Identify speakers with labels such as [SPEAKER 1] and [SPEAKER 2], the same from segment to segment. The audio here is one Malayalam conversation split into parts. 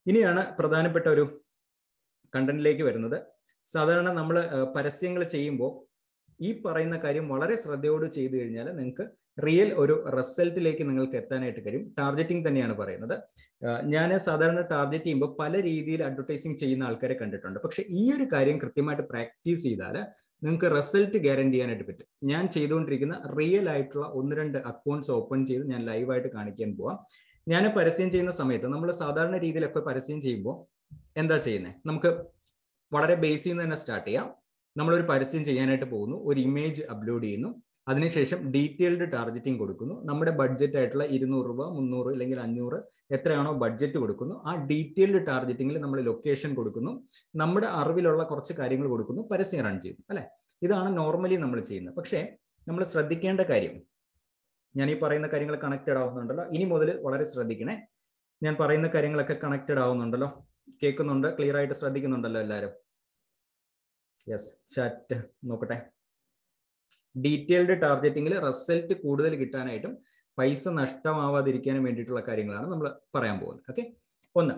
[SPEAKER 1] ഇനിയാണ് പ്രധാനപ്പെട്ട ഒരു കണ്ടന്റിലേക്ക് വരുന്നത് സാധാരണ നമ്മൾ പരസ്യങ്ങൾ ചെയ്യുമ്പോൾ ഈ പറയുന്ന കാര്യം വളരെ ശ്രദ്ധയോട് ചെയ്തു കഴിഞ്ഞാൽ നിങ്ങൾക്ക് റിയൽ ഒരു റിസൾട്ടിലേക്ക് നിങ്ങൾക്ക് എത്താനായിട്ട് കഴിയും ടാർഗറ്റിംഗ് തന്നെയാണ് പറയുന്നത് ഞാൻ സാധാരണ ടാർഗറ്റ് ചെയ്യുമ്പോൾ പല രീതിയിൽ അഡ്വർടൈസിങ് ചെയ്യുന്ന ആൾക്കാരെ കണ്ടിട്ടുണ്ട് പക്ഷെ ഈ ഒരു കാര്യം കൃത്യമായിട്ട് പ്രാക്ടീസ് ചെയ്താൽ നിങ്ങൾക്ക് റിസൾട്ട് ഗ്യാരണ്ടി ചെയ്യാനായിട്ട് പറ്റും ഞാൻ ചെയ്തുകൊണ്ടിരിക്കുന്ന റിയൽ ആയിട്ടുള്ള ഒന്ന് രണ്ട് അക്കൗണ്ട്സ് ഓപ്പൺ ചെയ്ത് ഞാൻ ലൈവായിട്ട് കാണിക്കാൻ പോവാം ഞാൻ പരസ്യം ചെയ്യുന്ന സമയത്ത് നമ്മൾ സാധാരണ രീതിയിലൊക്കെ പരസ്യം ചെയ്യുമ്പോൾ എന്താ ചെയ്യുന്നത് നമുക്ക് വളരെ ബേസിൽ നിന്ന് തന്നെ സ്റ്റാർട്ട് ചെയ്യാം നമ്മളൊരു പരസ്യം ചെയ്യാനായിട്ട് പോകുന്നു ഒരു ഇമേജ് അപ്ലോഡ് ചെയ്യുന്നു അതിനുശേഷം ഡീറ്റെയിൽഡ് ടാർഗറ്റിംഗ് കൊടുക്കുന്നു നമ്മുടെ ബഡ്ജറ്റ് ആയിട്ടുള്ള ഇരുന്നൂറ് രൂപ മുന്നൂറ് അല്ലെങ്കിൽ അഞ്ഞൂറ് എത്രയാണോ ബഡ്ജറ്റ് കൊടുക്കുന്നു ആ ഡീറ്റെയിൽഡ് ടാർഗറ്റിംഗിൽ നമ്മൾ ലൊക്കേഷൻ കൊടുക്കുന്നു നമ്മുടെ അറിവിലുള്ള കുറച്ച് കാര്യങ്ങൾ കൊടുക്കുന്നു പരസ്യം റൺ ചെയ്യുന്നു അല്ലെ ഇതാണ് നോർമലി നമ്മൾ ചെയ്യുന്നത് പക്ഷേ നമ്മൾ ശ്രദ്ധിക്കേണ്ട കാര്യം ഞാൻ ഈ പറയുന്ന കാര്യങ്ങൾ കണക്റ്റഡ് ആവുന്നുണ്ടല്ലോ ഇനി മുതൽ വളരെ ശ്രദ്ധിക്കണേ ഞാൻ പറയുന്ന കാര്യങ്ങളൊക്കെ കണക്റ്റഡ് ആവുന്നുണ്ടല്ലോ കേൾക്കുന്നുണ്ട് ക്ലിയർ ആയിട്ട് ശ്രദ്ധിക്കുന്നുണ്ടല്ലോ എല്ലാവരും യെസ് ചാറ്റ് നോക്കട്ടെ ഡീറ്റെയിൽഡ് ടാർഗറ്റിംഗിൽ റിസൾട്ട് കൂടുതൽ കിട്ടാനായിട്ടും പൈസ നഷ്ടമാവാതിരിക്കാനും വേണ്ടിയിട്ടുള്ള കാര്യങ്ങളാണ് നമ്മൾ പറയാൻ പോകുന്നത് ഓക്കെ ഒന്ന്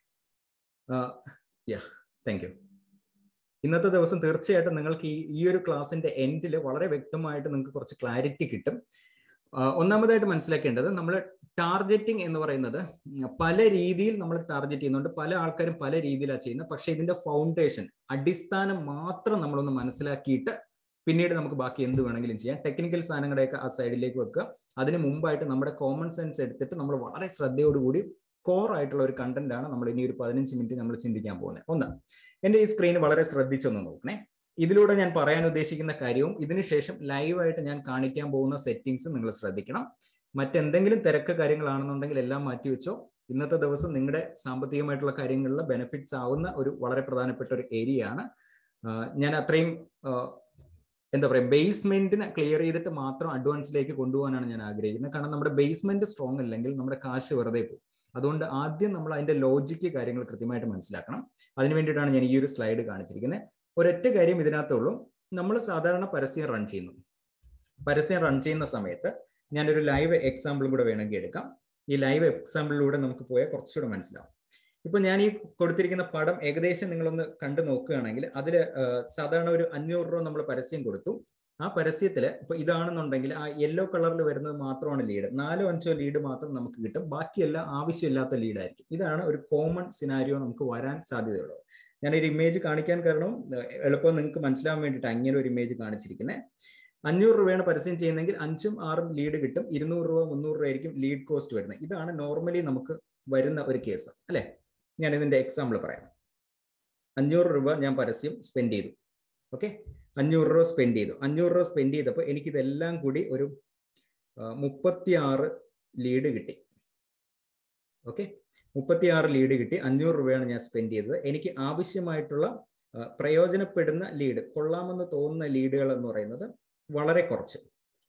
[SPEAKER 1] യാ താങ്ക് യു ഇന്നത്തെ ദിവസം തീർച്ചയായിട്ടും നിങ്ങൾക്ക് ഈ ഈ ഒരു ക്ലാസ്സിന്റെ എൻഡിൽ വളരെ വ്യക്തമായിട്ട് നിങ്ങൾക്ക് കുറച്ച് ക്ലാരിറ്റി കിട്ടും ഒന്നാമതായിട്ട് മനസ്സിലാക്കേണ്ടത് നമ്മൾ ടാർഗറ്റിംഗ് എന്ന് പറയുന്നത് പല രീതിയിൽ നമ്മൾ ടാർഗറ്റ് ചെയ്യുന്നുണ്ട് പല ആൾക്കാരും പല രീതിയിലാണ് ചെയ്യുന്നത് പക്ഷെ ഇതിന്റെ ഫൗണ്ടേഷൻ അടിസ്ഥാനം മാത്രം നമ്മളൊന്ന് മനസ്സിലാക്കിയിട്ട് പിന്നീട് നമുക്ക് ബാക്കി എന്ത് വേണമെങ്കിലും ചെയ്യാം ടെക്നിക്കൽ സാധനങ്ങളുടെയൊക്കെ ആ സൈഡിലേക്ക് വെക്കുക അതിന് മുമ്പായിട്ട് നമ്മുടെ കോമൺ സെൻസ് എടുത്തിട്ട് നമ്മൾ വളരെ ശ്രദ്ധയോടുകൂടി കോർ ആയിട്ടുള്ള ഒരു കണ്ടന്റ് ആണ് നമ്മൾ ഇനി ഒരു പതിനഞ്ച് മിനിറ്റ് നമ്മൾ ചിന്തിക്കാൻ പോകുന്നത് ഒന്ന് എന്റെ ഈ സ്ക്രീൻ വളരെ ശ്രദ്ധിച്ചൊന്ന് നോക്കണേ ഇതിലൂടെ ഞാൻ പറയാൻ ഉദ്ദേശിക്കുന്ന കാര്യവും ഇതിനുശേഷം ലൈവായിട്ട് ഞാൻ കാണിക്കാൻ പോകുന്ന സെറ്റിംഗ്സ് നിങ്ങൾ ശ്രദ്ധിക്കണം മറ്റെന്തെങ്കിലും തിരക്ക് കാര്യങ്ങളാണെന്നുണ്ടെങ്കിൽ എല്ലാം മാറ്റി വെച്ചോ ഇന്നത്തെ ദിവസം നിങ്ങളുടെ സാമ്പത്തികമായിട്ടുള്ള കാര്യങ്ങളിൽ ബെനിഫിറ്റ്സ് ആവുന്ന ഒരു വളരെ പ്രധാനപ്പെട്ട ഒരു ഏരിയ ആണ് ഞാൻ അത്രയും എന്താ പറയുക ബേസ്മെന്റിനെ ക്ലിയർ ചെയ്തിട്ട് മാത്രം അഡ്വാൻസിലേക്ക് കൊണ്ടുപോകാനാണ് ഞാൻ ആഗ്രഹിക്കുന്നത് കാരണം നമ്മുടെ ബേസ്മെന്റ് സ്ട്രോങ് അല്ലെങ്കിൽ നമ്മുടെ കാശ് വെറുതെ പോകും അതുകൊണ്ട് ആദ്യം നമ്മൾ അതിന്റെ ലോജിക്ക് കാര്യങ്ങൾ കൃത്യമായിട്ട് മനസ്സിലാക്കണം അതിന് വേണ്ടിയിട്ടാണ് ഞാൻ ഈ ഒരു സ്ലൈഡ് കാണിച്ചിരിക്കുന്നത് ഒരൊറ്റ കാര്യം ഇതിനകത്തുള്ളൂ നമ്മൾ സാധാരണ പരസ്യം റൺ ചെയ്യുന്നു പരസ്യം റൺ ചെയ്യുന്ന സമയത്ത് ഞാനൊരു ലൈവ് എക്സാമ്പിൾ കൂടെ വേണമെങ്കിൽ എടുക്കാം ഈ ലൈവ് എക്സാമ്പിളിലൂടെ നമുക്ക് പോയാൽ കുറച്ചുകൂടെ മനസ്സിലാവും ഇപ്പൊ ഞാൻ ഈ കൊടുത്തിരിക്കുന്ന പടം ഏകദേശം നിങ്ങളൊന്ന് കണ്ടു നോക്കുകയാണെങ്കിൽ അതിൽ സാധാരണ ഒരു അഞ്ഞൂറ് രൂപ നമ്മൾ പരസ്യം കൊടുത്തു ആ പരസ്യത്തിൽ ഇപ്പൊ ഇതാണെന്നുണ്ടെങ്കിൽ ആ യെല്ലോ കളറിൽ വരുന്നത് മാത്രമാണ് ലീഡ് നാലോ അഞ്ചോ ലീഡ് മാത്രം നമുക്ക് കിട്ടും ബാക്കിയെല്ലാം ആവശ്യമില്ലാത്ത ലീഡായിരിക്കും ഇതാണ് ഒരു കോമൺ സിനാരിയോ നമുക്ക് വരാൻ സാധ്യതയുള്ളത് ഞാൻ ഒരു ഇമേജ് കാണിക്കാൻ കാരണം എളുപ്പം നിങ്ങൾക്ക് മനസ്സിലാവാൻ വേണ്ടിയിട്ട് അങ്ങനെ ഒരു ഇമേജ് കാണിച്ചിരിക്കുന്നത് അഞ്ഞൂറ് രൂപയാണ് പരസ്യം ചെയ്യുന്നതെങ്കിൽ അഞ്ചും ആറും ലീഡ് കിട്ടും ഇരുന്നൂറ് രൂപ മുന്നൂറ് രൂപ ആയിരിക്കും ലീഡ് കോസ്റ്റ് വരുന്നത് ഇതാണ് നോർമലി നമുക്ക് വരുന്ന ഒരു കേസ് അല്ലെ ഞാൻ ഇതിന്റെ എക്സാമ്പിൾ പറയാം അഞ്ഞൂറ് രൂപ ഞാൻ പരസ്യം സ്പെൻഡ് ചെയ്തു ഓക്കെ അഞ്ഞൂറ് രൂപ സ്പെൻഡ് ചെയ്തു അഞ്ഞൂറ് രൂപ സ്പെൻഡ് ചെയ്തപ്പോൾ എനിക്കിതെല്ലാം കൂടി ഒരു മുപ്പത്തിയാറ് ലീഡ് കിട്ടി ഓക്കെ മുപ്പത്തിയാറ് ലീഡ് കിട്ടി അഞ്ഞൂറ് രൂപയാണ് ഞാൻ സ്പെൻഡ് ചെയ്തത് എനിക്ക് ആവശ്യമായിട്ടുള്ള പ്രയോജനപ്പെടുന്ന ലീഡ് കൊള്ളാമെന്ന് തോന്നുന്ന ലീഡുകൾ എന്ന് പറയുന്നത് വളരെ കുറച്ച്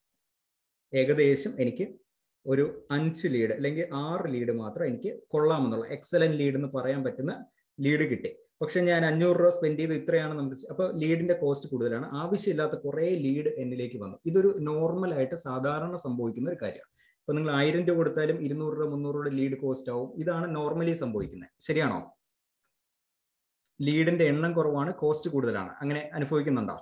[SPEAKER 1] ഏകദേശം എനിക്ക് ഒരു അഞ്ച് ലീഡ് അല്ലെങ്കിൽ ആറ് ലീഡ് മാത്രം എനിക്ക് കൊള്ളാമെന്നുള്ള എക്സലന്റ് ലീഡ് എന്ന് പറയാൻ പറ്റുന്ന ലീഡ് കിട്ടി പക്ഷെ ഞാൻ അഞ്ഞൂറ് രൂപ സ്പെൻഡ് ചെയ്ത് ഇത്രയാണ് നമുക്ക് അപ്പോൾ ലീഡിന്റെ കോസ്റ്റ് കൂടുതലാണ് ആവശ്യമില്ലാത്ത കുറേ ലീഡ് എന്നിലേക്ക് വന്നു ഇതൊരു നോർമൽ ആയിട്ട് സാധാരണ സംഭവിക്കുന്ന ഒരു കാര്യമാണ് ഇപ്പൊ നിങ്ങൾ ആയിരം രൂപ കൊടുത്താലും ഇരുന്നൂറ് രൂപ മുന്നൂറ് രൂപ ലീഡ് കോസ്റ്റ് ആവും ഇതാണ് നോർമലി സംഭവിക്കുന്നത് ശരിയാണോ ലീഡിന്റെ എണ്ണം കുറവാണ് കോസ്റ്റ് കൂടുതലാണ് അങ്ങനെ അനുഭവിക്കുന്നുണ്ടോ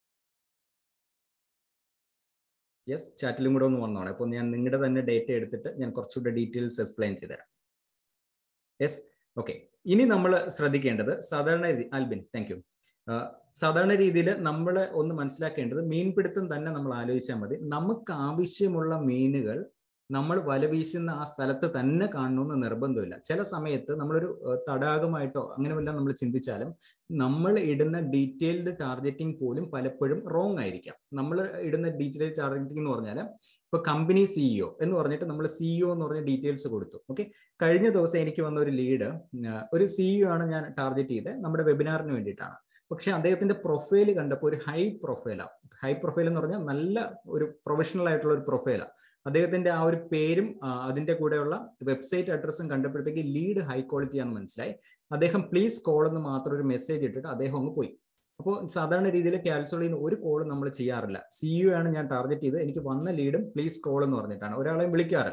[SPEAKER 1] യെസ് ചാറ്റിലും കൂടെ ഒന്ന് വന്നോളെ അപ്പോൾ ഞാൻ നിങ്ങളുടെ തന്നെ ഡേറ്റ എടുത്തിട്ട് ഞാൻ കുറച്ചുകൂടെ ഡീറ്റെയിൽസ് എക്സ്പ്ലെയിൻ ചെയ്തുതരാം യെസ് ഓക്കെ ഇനി നമ്മൾ ശ്രദ്ധിക്കേണ്ടത് സാധാരണ ആൽബിൻ താങ്ക് യു സാധാരണ രീതിയിൽ നമ്മൾ ഒന്ന് മനസ്സിലാക്കേണ്ടത് മീൻപിടുത്തം തന്നെ നമ്മൾ ആലോചിച്ചാൽ മതി നമുക്ക് ആവശ്യമുള്ള മീനുകൾ നമ്മൾ വല വീശുന്ന ആ സ്ഥലത്ത് തന്നെ കാണണമെന്ന് നിർബന്ധമില്ല ചില സമയത്ത് നമ്മളൊരു തടാകമായിട്ടോ അങ്ങനെ വല്ല നമ്മൾ ചിന്തിച്ചാലും നമ്മൾ ഇടുന്ന ഡീറ്റെയിൽഡ് ടാർഗറ്റിംഗ് പോലും പലപ്പോഴും റോങ് ആയിരിക്കാം നമ്മൾ ഇടുന്ന ഡീറ്റെയിൽ ടാർഗറ്റിംഗ് എന്ന് പറഞ്ഞാൽ ഇപ്പൊ കമ്പനി സിഇഒ എന്ന് പറഞ്ഞിട്ട് നമ്മൾ സിഇഒ എന്ന് പറഞ്ഞ ഡീറ്റെയിൽസ് കൊടുത്തു ഓക്കെ കഴിഞ്ഞ ദിവസം എനിക്ക് വന്ന ഒരു ലീഡ് ഒരു സിഇഒ ആണ് ഞാൻ ടാർഗറ്റ് ചെയ്തത് നമ്മുടെ വെബിനാറിന് വേണ്ടിയിട്ടാണ് പക്ഷെ അദ്ദേഹത്തിന്റെ പ്രൊഫൈൽ കണ്ടപ്പോൾ ഒരു ഹൈ പ്രൊഫൈലാണ് ഹൈ പ്രൊഫൈൽ എന്ന് പറഞ്ഞാൽ നല്ല ഒരു പ്രൊഫഷണൽ ആയിട്ടുള്ള ഒരു പ്രൊഫൈലാണ് അദ്ദേഹത്തിന്റെ ആ ഒരു പേരും അതിന്റെ കൂടെയുള്ള വെബ്സൈറ്റ് അഡ്രസ്സും കണ്ടപ്പോഴത്തേക്ക് ലീഡ് ഹൈ ക്വാളിറ്റി ആണെന്ന് മനസ്സിലായി അദ്ദേഹം പ്ലീസ് കോൾ എന്ന് മാത്രം ഒരു മെസ്സേജ് ഇട്ടിട്ട് അദ്ദേഹം അങ്ങ് പോയി അപ്പോൾ സാധാരണ രീതിയിൽ ക്യാൻസൽ ചെയ്യുന്ന ഒരു കോൾ നമ്മൾ ചെയ്യാറില്ല സിഇഒ ആണ് ഞാൻ ടാർഗറ്റ് ചെയ്ത് എനിക്ക് വന്ന ലീഡും പ്ലീസ് കോൾ എന്ന് പറഞ്ഞിട്ടാണ് ഒരാളെയും വിളിക്കാറില്ല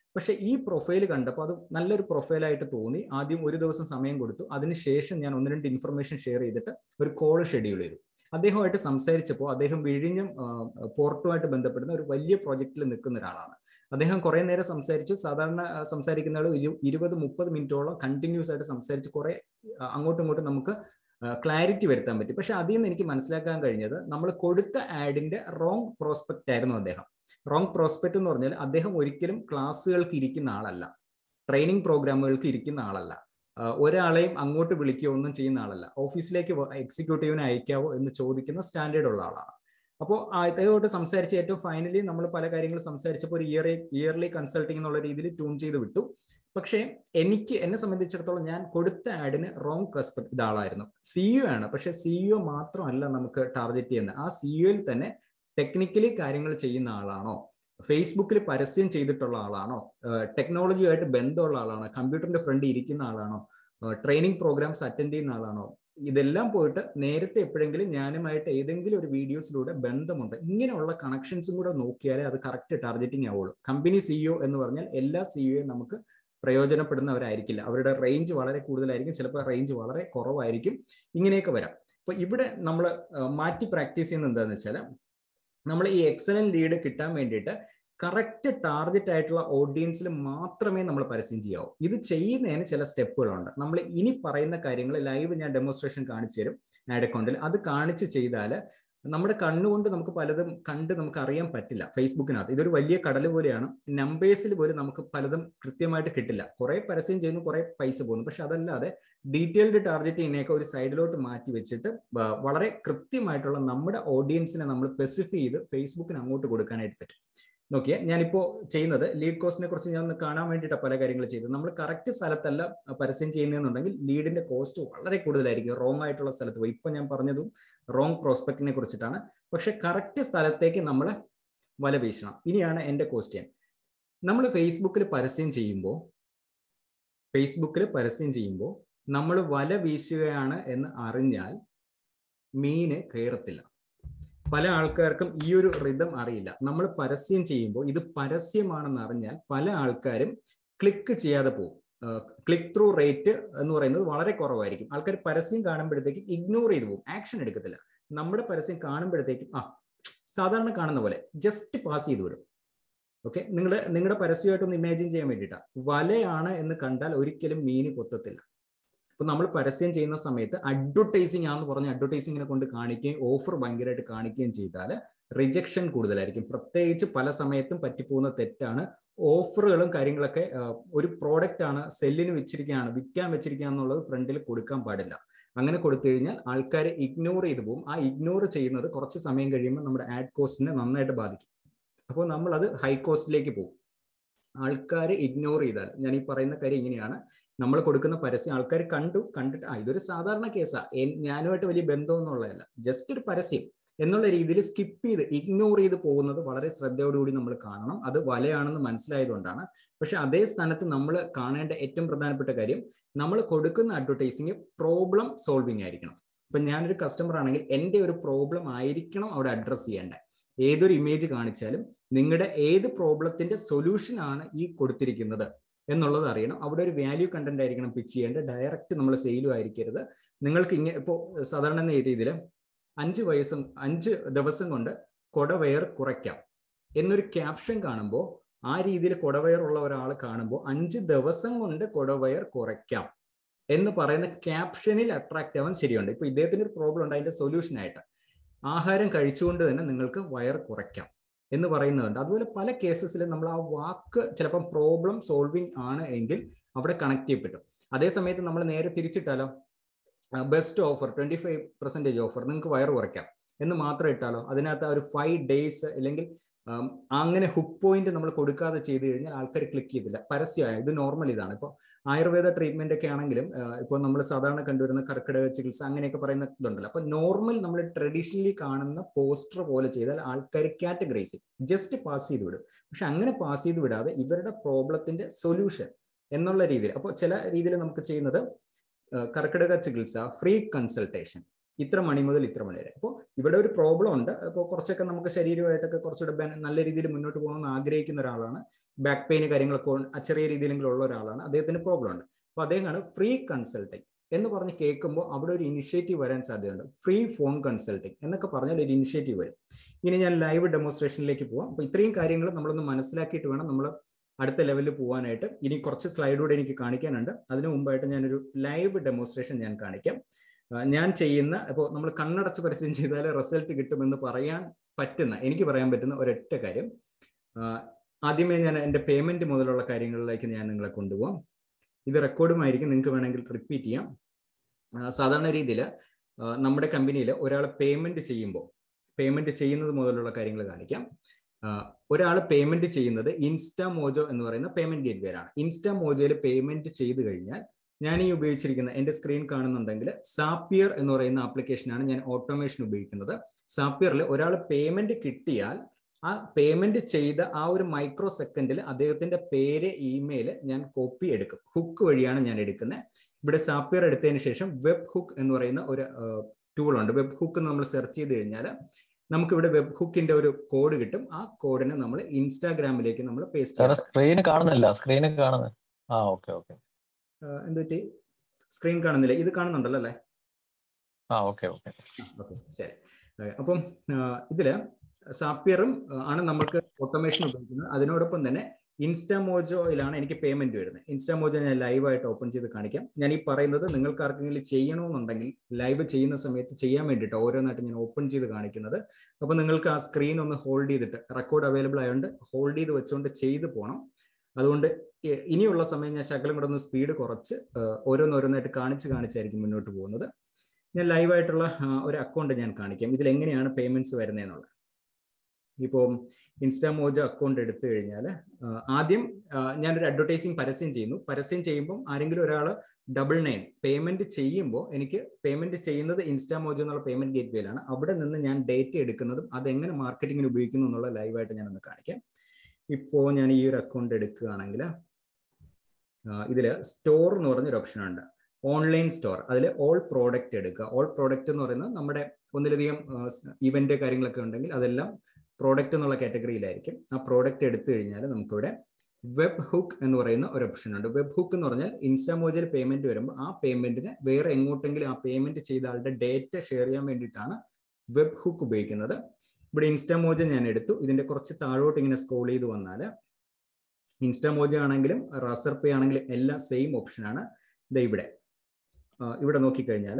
[SPEAKER 1] പക്ഷെ ഈ പ്രൊഫൈൽ കണ്ടപ്പോൾ അത് നല്ലൊരു പ്രൊഫൈലായിട്ട് തോന്നി ആദ്യം ഒരു ദിവസം സമയം കൊടുത്തു അതിനുശേഷം ഞാൻ ഒന്ന് രണ്ട് ഇൻഫർമേഷൻ ഷെയർ ചെയ്തിട്ട് ഒരു കോൾ ഷെഡ്യൂൾ ചെയ്തു അദ്ദേഹമായിട്ട് സംസാരിച്ചപ്പോൾ അദ്ദേഹം വിഴിഞ്ഞം പോർട്ടുമായിട്ട് ബന്ധപ്പെടുന്ന ഒരു വലിയ പ്രോജക്റ്റിൽ നിൽക്കുന്ന ഒരാളാണ് അദ്ദേഹം കുറെ നേരം സംസാരിച്ചു സാധാരണ സംസാരിക്കുന്ന ആൾ ഇരുപത് മുപ്പത് മിനിറ്റോളം കണ്ടിന്യൂസ് ആയിട്ട് സംസാരിച്ച് കുറെ അങ്ങോട്ടും ഇങ്ങോട്ടും നമുക്ക് ക്ലാരിറ്റി വരുത്താൻ പറ്റി പക്ഷെ അതിൽ നിന്ന് എനിക്ക് മനസ്സിലാക്കാൻ കഴിഞ്ഞത് നമ്മൾ കൊടുത്ത ആഡിന്റെ റോങ് പ്രോസ്പെക്റ്റ് ആയിരുന്നു അദ്ദേഹം റോങ് പ്രോസ്പെക്ട് എന്ന് പറഞ്ഞാൽ അദ്ദേഹം ഒരിക്കലും ക്ലാസ്സുകൾക്ക് ഇരിക്കുന്ന ആളല്ല ട്രെയിനിങ് പ്രോഗ്രാമുകൾക്ക് ഇരിക്കുന്ന ആളല്ല ഒരാളെയും അങ്ങോട്ട് വിളിക്കുകയോ ഒന്നും ചെയ്യുന്ന ആളല്ല ഓഫീസിലേക്ക് എക്സിക്യൂട്ടീവിനെ അയക്കാവോ എന്ന് ചോദിക്കുന്ന സ്റ്റാൻഡേർഡ് ഉള്ള ആളാണ് അപ്പോൾ അദ്ദേഹമായിട്ട് സംസാരിച്ച് ഏറ്റവും ഫൈനലി നമ്മൾ പല കാര്യങ്ങൾ സംസാരിച്ചപ്പോൾ ഒരു ഇയർ ഇയർലി കൺസൾട്ടിംഗ് എന്നുള്ള രീതിയിൽ ട്യൂൺ ചെയ്ത് വിട്ടു പക്ഷേ എനിക്ക് എന്നെ സംബന്ധിച്ചിടത്തോളം ഞാൻ കൊടുത്ത ആഡിന് റോങ് കസ്പെക്ട് ഇതാളായിരുന്നു സിഇഒ ആണ് പക്ഷെ സിഇഒ മാത്രമല്ല നമുക്ക് ടാർഗറ്റ് ചെയ്യുന്നത് ആ സിഇഒയിൽ തന്നെ ടെക്നിക്കലി കാര്യങ്ങൾ ചെയ്യുന്ന ആളാണോ ഫേസ്ബുക്കിൽ പരസ്യം ചെയ്തിട്ടുള്ള ആളാണോ ടെക്നോളജിയുമായിട്ട് ബന്ധമുള്ള ആളാണോ കമ്പ്യൂട്ടറിന്റെ ഫ്രണ്ട് ഇരിക്കുന്ന ആളാണോ ട്രെയിനിങ് പ്രോഗ്രാംസ് അറ്റൻഡ് ചെയ്യുന്ന ആളാണോ ഇതെല്ലാം പോയിട്ട് നേരത്തെ എപ്പോഴെങ്കിലും ഞാനുമായിട്ട് ഏതെങ്കിലും ഒരു വീഡിയോസിലൂടെ ബന്ധമുണ്ട് ഇങ്ങനെയുള്ള കണക്ഷൻസും കൂടെ നോക്കിയാലേ അത് കറക്റ്റ് ടാർഗറ്റിംഗ് ആവുള്ളൂ കമ്പനി സിഇഒ എന്ന് പറഞ്ഞാൽ എല്ലാ സിഇഒയും നമുക്ക് പ്രയോജനപ്പെടുന്നവരായിരിക്കില്ല അവരുടെ റേഞ്ച് വളരെ കൂടുതലായിരിക്കും ചിലപ്പോൾ റേഞ്ച് വളരെ കുറവായിരിക്കും ഇങ്ങനെയൊക്കെ വരാം അപ്പൊ ഇവിടെ നമ്മൾ മാറ്റി പ്രാക്ടീസ് ചെയ്യുന്നത് എന്താണെന്ന് വെച്ചാൽ നമ്മൾ ഈ എക്സലൻ ലീഡ് കിട്ടാൻ വേണ്ടിയിട്ട് കറക്റ്റ് ടാർഗറ്റ് ആയിട്ടുള്ള ഓഡിയൻസിൽ മാത്രമേ നമ്മൾ പരസ്യം ചെയ്യാവൂ ഇത് ചെയ്യുന്നതിന് ചില സ്റ്റെപ്പുകളുണ്ട് നമ്മൾ ഇനി പറയുന്ന കാര്യങ്ങൾ ലൈവ് ഞാൻ ഡെമോൺസ്ട്രേഷൻ കാണിച്ചു തരും ആഡ് അക്കൗണ്ടിൽ അത് കാണിച്ച് ചെയ്താൽ നമ്മുടെ കണ്ണുകൊണ്ട് നമുക്ക് പലതും കണ്ട് നമുക്ക് അറിയാൻ പറ്റില്ല ഫേസ്ബുക്കിനകത്ത് ഇതൊരു വലിയ കടൽ പോലെയാണ് നമ്പേഴ്സിൽ പോലും നമുക്ക് പലതും കൃത്യമായിട്ട് കിട്ടില്ല കുറെ പരസ്യം ചെയ്യുന്നു കുറെ പൈസ പോകുന്നു പക്ഷെ അതല്ലാതെ ഡീറ്റെയിൽഡ് ടാർഗറ്റ് ചെയ്യുന്നതൊക്കെ ഒരു സൈഡിലോട്ട് മാറ്റി വെച്ചിട്ട് വളരെ കൃത്യമായിട്ടുള്ള നമ്മുടെ ഓഡിയൻസിനെ നമ്മൾ സ്പെസിഫൈ ചെയ്ത് ഫേസ്ബുക്കിന് അങ്ങോട്ട് കൊടുക്കാനായിട്ട് പറ്റും നോക്കിയേ ഞാനിപ്പോ ചെയ്യുന്നത് ലീഡ് കോസ്റ്റിനെ കുറിച്ച് ഞാൻ ഒന്ന് കാണാൻ വേണ്ടിയിട്ട് പല കാര്യങ്ങൾ ചെയ്തത് നമ്മൾ കറക്റ്റ് സ്ഥലത്തല്ല പരസ്യം ചെയ്യുന്നതെന്നുണ്ടെങ്കിൽ ലീഡിന്റെ കോസ്റ്റ് വളരെ കൂടുതലായിരിക്കും റോങ് ആയിട്ടുള്ള സ്ഥലത്ത് പോയി ഇപ്പൊ ഞാൻ പറഞ്ഞതും റോങ് പ്രോസ്പെക്റ്റിനെ കുറിച്ചിട്ടാണ് പക്ഷെ കറക്റ്റ് സ്ഥലത്തേക്ക് നമ്മൾ വല വീശണം ഇനിയാണ് എന്റെ ക്വസ്റ്റ്യൻ നമ്മൾ ഫേസ്ബുക്കിൽ പരസ്യം ചെയ്യുമ്പോൾ ഫേസ്ബുക്കിൽ പരസ്യം ചെയ്യുമ്പോൾ നമ്മൾ വല വീശുകയാണ് എന്ന് അറിഞ്ഞാൽ മീന് കയറത്തില്ല പല ആൾക്കാർക്കും ഈ ഒരു റിതം അറിയില്ല നമ്മൾ പരസ്യം ചെയ്യുമ്പോൾ ഇത് പരസ്യമാണെന്ന് അറിഞ്ഞാൽ പല ആൾക്കാരും ക്ലിക്ക് ചെയ്യാതെ പോകും ക്ലിക്ക് ത്രൂ റേറ്റ് എന്ന് പറയുന്നത് വളരെ കുറവായിരിക്കും ആൾക്കാർ പരസ്യം കാണുമ്പോഴത്തേക്കും ഇഗ്നോർ ചെയ്തു പോകും ആക്ഷൻ എടുക്കത്തില്ല നമ്മുടെ പരസ്യം കാണുമ്പോഴത്തേക്കും ആ സാധാരണ കാണുന്ന പോലെ ജസ്റ്റ് പാസ് ചെയ്ത് വിടും ഓക്കെ നിങ്ങൾ നിങ്ങളുടെ പരസ്യമായിട്ടൊന്ന് ഇമാജിൻ ചെയ്യാൻ വേണ്ടിയിട്ടാണ് വലയാണ് എന്ന് കണ്ടാൽ ഒരിക്കലും മീന് കൊത്തത്തില്ല അപ്പൊ നമ്മൾ പരസ്യം ചെയ്യുന്ന സമയത്ത് അഡ്വർടൈസിങ് ആണെന്ന് പറഞ്ഞ് അഡ്വർടൈസിങ്ങിനെ കൊണ്ട് കാണിക്കുകയും ഓഫർ ഭയങ്കരമായിട്ട് കാണിക്കുകയും ചെയ്താൽ റിജക്ഷൻ കൂടുതലായിരിക്കും പ്രത്യേകിച്ച് പല സമയത്തും പറ്റിപ്പോകുന്ന തെറ്റാണ് ഓഫറുകളും കാര്യങ്ങളൊക്കെ ഒരു പ്രോഡക്റ്റ് ആണ് സെല്ലിന് വെച്ചിരിക്കുകയാണ് വിൽക്കാൻ വെച്ചിരിക്കുക എന്നുള്ളത് ഫ്രണ്ടിൽ കൊടുക്കാൻ പാടില്ല അങ്ങനെ കൊടുത്തു കഴിഞ്ഞാൽ ആൾക്കാർ ഇഗ്നോർ ചെയ്തു പോകും ആ ഇഗ്നോർ ചെയ്യുന്നത് കുറച്ച് സമയം കഴിയുമ്പോൾ നമ്മുടെ ആഡ് കോസ്റ്റിനെ നന്നായിട്ട് ബാധിക്കും അപ്പോൾ നമ്മൾ അത് ഹൈ കോസ്റ്റിലേക്ക് പോകും ആൾക്കാർ ഇഗ്നോർ ചെയ്താൽ ഞാൻ ഈ പറയുന്ന കാര്യം ഇങ്ങനെയാണ് നമ്മൾ കൊടുക്കുന്ന പരസ്യം ആൾക്കാർ കണ്ടു കണ്ടിട്ട് ആ ഇതൊരു സാധാരണ കേസാ ഞാനുമായിട്ട് വലിയ ബന്ധമൊന്നുമുള്ളതല്ല ജസ്റ്റ് ഒരു പരസ്യം എന്നുള്ള രീതിയിൽ സ്കിപ്പ് ചെയ്ത് ഇഗ്നോർ ചെയ്ത് പോകുന്നത് വളരെ ശ്രദ്ധയോടുകൂടി നമ്മൾ കാണണം അത് വലയാണെന്ന് മനസ്സിലായതുകൊണ്ടാണ് പക്ഷെ അതേ സ്ഥാനത്ത് നമ്മൾ കാണേണ്ട ഏറ്റവും പ്രധാനപ്പെട്ട കാര്യം നമ്മൾ കൊടുക്കുന്ന അഡ്വർടൈസിങ് പ്രോബ്ലം സോൾവിങ് ആയിരിക്കണം ഇപ്പൊ ഞാനൊരു കസ്റ്റമർ ആണെങ്കിൽ എൻ്റെ ഒരു പ്രോബ്ലം ആയിരിക്കണം അവിടെ അഡ്രസ്സ് ചെയ്യേണ്ടത് ഏതൊരു ഇമേജ് കാണിച്ചാലും നിങ്ങളുടെ ഏത് പ്രോബ്ലത്തിന്റെ സൊല്യൂഷൻ ആണ് ഈ കൊടുത്തിരിക്കുന്നത് എന്നുള്ളത് അറിയണം അവിടെ ഒരു വാല്യൂ കണ്ടന്റ് ആയിരിക്കണം പിച്ച് ചെയ്യേണ്ടത് ഡയറക്റ്റ് നമ്മൾ സെയിലും ആയിരിക്കരുത് നിങ്ങൾക്ക് ഇങ്ങനെ ഇപ്പോൾ സാധാരണ എന്ന രീതിയിൽ അഞ്ച് വയസ്സും അഞ്ച് ദിവസം കൊണ്ട് കൊടവയർ കുറയ്ക്കാം എന്നൊരു ക്യാപ്ഷൻ കാണുമ്പോൾ ആ രീതിയിൽ കൊടവയർ ഉള്ള ഒരാൾ കാണുമ്പോൾ അഞ്ച് ദിവസം കൊണ്ട് കൊടവയർ കുറയ്ക്കാം എന്ന് പറയുന്ന ക്യാപ്ഷനിൽ അട്രാക്ട് ആവാൻ ശരിയുണ്ട് ഇപ്പൊ ഇദ്ദേഹത്തിന് ഒരു പ്രോബ്ലം ഉണ്ട് അതിന്റെ സൊല്യൂഷൻ ആയിട്ട് ആഹാരം കഴിച്ചുകൊണ്ട് തന്നെ നിങ്ങൾക്ക് വയർ കുറയ്ക്കാം എന്ന് പറയുന്നുണ്ട് അതുപോലെ പല കേസസിലും നമ്മൾ ആ വാക്ക് ചിലപ്പം പ്രോബ്ലം സോൾവിങ് ആണ് എങ്കിൽ അവിടെ കണക്ട് ചെയ്യപ്പെട്ടു അതേ സമയത്ത് നമ്മൾ നേരെ തിരിച്ചിട്ടാലോ best offer twenty five percentage offer നിങ്ങൾക്ക് വയർ കുറയ്ക്കാം എന്ന് മാത്രം ഇട്ടാലോ അതിനകത്ത് ഒരു ഫൈവ് ഡേയ്സ് അല്ലെങ്കിൽ അങ്ങനെ ഹുക്ക് പോയിന്റ് നമ്മൾ കൊടുക്കാതെ ചെയ്തു കഴിഞ്ഞാൽ ആൾക്കാർ ക്ലിക്ക് ചെയ്തില്ല പരസ്യമായ ഇത് നോർമൽ ഇതാണ് ഇപ്പോൾ ആയുർവേദ ട്രീറ്റ്മെന്റ് ഒക്കെ ആണെങ്കിലും ഇപ്പോൾ നമ്മൾ സാധാരണ കണ്ടുവരുന്ന കർക്കിടക ചികിത്സ അങ്ങനെയൊക്കെ പറയുന്ന ഇതുണ്ടല്ലോ അപ്പൊ നോർമൽ നമ്മൾ ട്രഡീഷണലി കാണുന്ന പോസ്റ്റർ പോലെ ചെയ്താൽ ആൾക്കാർ കാറ്റഗറൈസ് ജസ്റ്റ് പാസ് ചെയ്ത് വിടും പക്ഷെ അങ്ങനെ പാസ് ചെയ്ത് വിടാതെ ഇവരുടെ പ്രോബ്ലത്തിന്റെ സൊല്യൂഷൻ എന്നുള്ള രീതിയിൽ അപ്പോൾ ചില രീതിയിൽ നമുക്ക് ചെയ്യുന്നത് കർക്കിടക ചികിത്സ ഫ്രീ കൺസൾട്ടേഷൻ ഇത്ര മണി മുതൽ ഇത്ര മണി വരെ അപ്പോൾ ഇവിടെ ഒരു പ്രോബ്ലം ഉണ്ട് അപ്പോൾ കുറച്ചൊക്കെ നമുക്ക് ശരീരമായിട്ടൊക്കെ കുറച്ചുകൂടെ നല്ല രീതിയിൽ മുന്നോട്ട് പോകണമെന്ന് ആഗ്രഹിക്കുന്ന ഒരാളാണ് ബാക്ക് പെയിൻ കാര്യങ്ങളൊക്കെ ചെറിയ രീതിയിലെങ്കിലും ഉള്ള ഒരാളാണ് അദ്ദേഹത്തിന് പ്രോബ്ലം ഉണ്ട് അപ്പോൾ അദ്ദേഹമാണ് ഫ്രീ കൺസൾട്ടിങ് എന്ന് പറഞ്ഞ് കേൾക്കുമ്പോൾ അവിടെ ഒരു ഇനിഷ്യേറ്റീവ് വരാൻ സാധ്യതയുണ്ട് ഫ്രീ ഫോൺ കൺസൾട്ടിങ് എന്നൊക്കെ പറഞ്ഞാൽ ഒരു ഇനിഷ്യേറ്റീവ് വരും ഇനി ഞാൻ ലൈവ് ഡെമോൺസ്ട്രേഷനിലേക്ക് പോവാം അപ്പോൾ ഇത്രയും കാര്യങ്ങൾ നമ്മളൊന്ന് മനസ്സിലാക്കിയിട്ട് വേണം നമ്മൾ അടുത്ത ലെവലിൽ പോകാനായിട്ട് ഇനി കുറച്ച് സ്ലൈഡൂടെ എനിക്ക് കാണിക്കാനുണ്ട് അതിനു മുമ്പായിട്ട് ഞാനൊരു ലൈവ് ഡെമോൺസ്ട്രേഷൻ ഞാൻ കാണിക്കാം ഞാൻ ചെയ്യുന്ന ഇപ്പോൾ നമ്മൾ കണ്ണടച്ച് പരസ്യം ചെയ്താൽ റിസൾട്ട് കിട്ടുമെന്ന് പറയാൻ പറ്റുന്ന എനിക്ക് പറയാൻ പറ്റുന്ന ഒരൊറ്റ കാര്യം ആദ്യമേ ഞാൻ എൻ്റെ പേയ്മെന്റ് മുതലുള്ള കാര്യങ്ങളിലേക്ക് ഞാൻ നിങ്ങളെ കൊണ്ടുപോകാം ഇത് റെക്കോർഡുമായിരിക്കും നിങ്ങൾക്ക് വേണമെങ്കിൽ റിപ്പീറ്റ് ചെയ്യാം സാധാരണ രീതിയിൽ നമ്മുടെ കമ്പനിയിൽ ഒരാൾ പേയ്മെന്റ് ചെയ്യുമ്പോൾ പേയ്മെന്റ് ചെയ്യുന്നത് മുതലുള്ള കാര്യങ്ങൾ കാണിക്കാം ഒരാൾ പേയ്മെന്റ് ചെയ്യുന്നത് ഇൻസ്റ്റാ മോജോ എന്ന് പറയുന്ന പേയ്മെന്റ് ഗേറ്റ് ആണ് ഇൻസ്റ്റാ മോജോയിൽ പേയ്മെന്റ് ചെയ്തു കഴിഞ്ഞാൽ ഞാൻ ഈ ഉപയോഗിച്ചിരിക്കുന്ന എൻ്റെ സ്ക്രീൻ കാണുന്നുണ്ടെങ്കിൽ സാപ്പിയർ എന്ന് പറയുന്ന ആപ്ലിക്കേഷനാണ് ഞാൻ ഓട്ടോമേഷൻ ഉപയോഗിക്കുന്നത് സാപ്പിയറിൽ ഒരാൾ പേയ്മെന്റ് കിട്ടിയാൽ ആ പേയ്മെന്റ് ചെയ്ത ആ ഒരു മൈക്രോ സെക്കൻഡിൽ അദ്ദേഹത്തിന്റെ പേര് ഇമെയിൽ ഞാൻ കോപ്പി എടുക്കും ഹുക്ക് വഴിയാണ് ഞാൻ എടുക്കുന്നത് ഇവിടെ സാപ്പിയർ എടുത്തതിന് ശേഷം വെബ് ഹുക്ക് എന്ന് പറയുന്ന ഒരു ടൂൾ ഉണ്ട് വെബ് ഹുക്ക് നമ്മൾ സെർച്ച് ചെയ്ത് കഴിഞ്ഞാൽ നമുക്ക് ഇവിടെ വെബ് ഹുക്കിന്റെ ഒരു കോഡ് കിട്ടും ആ കോഡിനെ നമ്മൾ ഇൻസ്റ്റാഗ്രാമിലേക്ക് നമ്മൾ പേസ്റ്റ്
[SPEAKER 2] സ്ക്രീൻ കാണുന്നില്ല സ്ക്രീൻ കാണുന്നില്ല ആ ഓക്കെ ഓക്കെ
[SPEAKER 1] എന്തുപറ്റി സ്ക്രീൻ കാണുന്നില്ല ഇത് കാണുന്നുണ്ടല്ലോ അല്ലേ
[SPEAKER 2] ആ ഓക്കെ ഓക്കെ
[SPEAKER 1] ഓക്കെ ശരി അപ്പം ഇതില് സാപ്പിയറും ആണ് നമുക്ക് ഓട്ടോമേഷൻ ഉപയോഗിക്കുന്നത് അതിനോടൊപ്പം തന്നെ ഇൻസ്റ്റാമോജോയിലാണ് എനിക്ക് പേയ്മെന്റ് വരുന്നത് ഇൻസ്റ്റാമോജോ ഞാൻ ലൈവായിട്ട് ഓപ്പൺ ചെയ്ത് കാണിക്കാം ഞാൻ ഈ പറയുന്നത് നിങ്ങൾക്ക് ആർക്കെങ്കിലും ചെയ്യണമെന്നുണ്ടെങ്കിൽ ലൈവ് ചെയ്യുന്ന സമയത്ത് ചെയ്യാൻ വേണ്ടിയിട്ട് ഓരോന്നായിട്ട് ഞാൻ ഓപ്പൺ ചെയ്ത് കാണിക്കുന്നത് അപ്പോൾ നിങ്ങൾക്ക് ആ സ്ക്രീൻ ഒന്ന് ഹോൾഡ് ചെയ്തിട്ട് റെക്കോർഡ് അവൈലബിൾ ആയതുകൊണ്ട് ഹോൾഡ് ചെയ്ത് വെച്ചുകൊണ്ട് ചെയ്തു പോകണം അതുകൊണ്ട് ഇനിയുള്ള സമയം ഞാൻ ശകലം കൂടെ ഒന്ന് സ്പീഡ് കുറച്ച് ഓരോന്നോരോന്നായിട്ട് കാണിച്ച് കാണിച്ചായിരിക്കും മുന്നോട്ട് പോകുന്നത് ഞാൻ ലൈവായിട്ടുള്ള ഒരു അക്കൗണ്ട് ഞാൻ കാണിക്കാം ഇതിൽ എങ്ങനെയാണ് പേയ്മെന്റ്സ് വരുന്നതെന്നുള്ളത് ഇപ്പോൾ ഇൻസ്റ്റാമോജോ അക്കൗണ്ട് എടുത്തു കഴിഞ്ഞാൽ ആദ്യം ഞാനൊരു അഡ്വർടൈസിങ് പരസ്യം ചെയ്യുന്നു പരസ്യം ചെയ്യുമ്പോൾ ആരെങ്കിലും ഒരാൾ ഡബിൾ നയൻ പേയ്മെന്റ് ചെയ്യുമ്പോൾ എനിക്ക് പേയ്മെന്റ് ചെയ്യുന്നത് ഇൻസ്റ്റാമോജോ എന്നുള്ള പേയ്മെന്റ് ഗേറ്റ് വേയിലാണ് അവിടെ നിന്ന് ഞാൻ ഡേറ്റ എടുക്കുന്നതും അതെങ്ങനെ മാർക്കറ്റിങ്ങിന് ഉപയോഗിക്കുന്നു എന്നുള്ള ലൈവായിട്ട് ഞാൻ ഒന്ന് കാണിക്കാം ഇപ്പോൾ ഞാൻ ഈ ഒരു അക്കൗണ്ട് എടുക്കുകയാണെങ്കിൽ ഇതിൽ സ്റ്റോർ എന്ന് പറഞ്ഞൊരു ഓപ്ഷൻ ഉണ്ട് ഓൺലൈൻ സ്റ്റോർ അതിൽ ഓൾ പ്രോഡക്റ്റ് എടുക്കുക ഓൾ പ്രോഡക്റ്റ് എന്ന് പറയുന്നത് നമ്മുടെ ഒന്നിലധികം ഇവന്റ് കാര്യങ്ങളൊക്കെ ഉണ്ടെങ്കിൽ അതെല്ലാം പ്രോഡക്റ്റ് എന്നുള്ള കാറ്റഗറിയിലായിരിക്കും ആ പ്രോഡക്റ്റ് എടുത്തു കഴിഞ്ഞാൽ നമുക്കിവിടെ വെബ് ഹുക്ക് എന്ന് പറയുന്ന ഒരു ഓപ്ഷൻ ഉണ്ട് വെബ് ഹുക്ക് എന്ന് പറഞ്ഞാൽ ഇൻസ്റ്റാമോജിൽ പേയ്മെന്റ് വരുമ്പോൾ ആ പേയ്മെന്റിന് വേറെ എങ്ങോട്ടെങ്കിലും ആ പേയ്മെന്റ് ചെയ്ത ആളുടെ ഡേറ്റ ഷെയർ ചെയ്യാൻ വേണ്ടിയിട്ടാണ് വെബ് ഹുക്ക് ഉപയോഗിക്കുന്നത് ഇവിടെ ഇൻസ്റ്റാമോജ ഞാൻ എടുത്തു ഇതിന്റെ കുറച്ച് താഴോട്ട് ഇങ്ങനെ സ്ക്രോൾ ചെയ്ത് വന്നാൽ ഇൻസ്റ്റാമോജ ആണെങ്കിലും റാസർ പേ ആണെങ്കിലും എല്ലാം സെയിം ഓപ്ഷനാണ് ഇത് ഇവിടെ ഇവിടെ നോക്കിക്കഴിഞ്ഞാൽ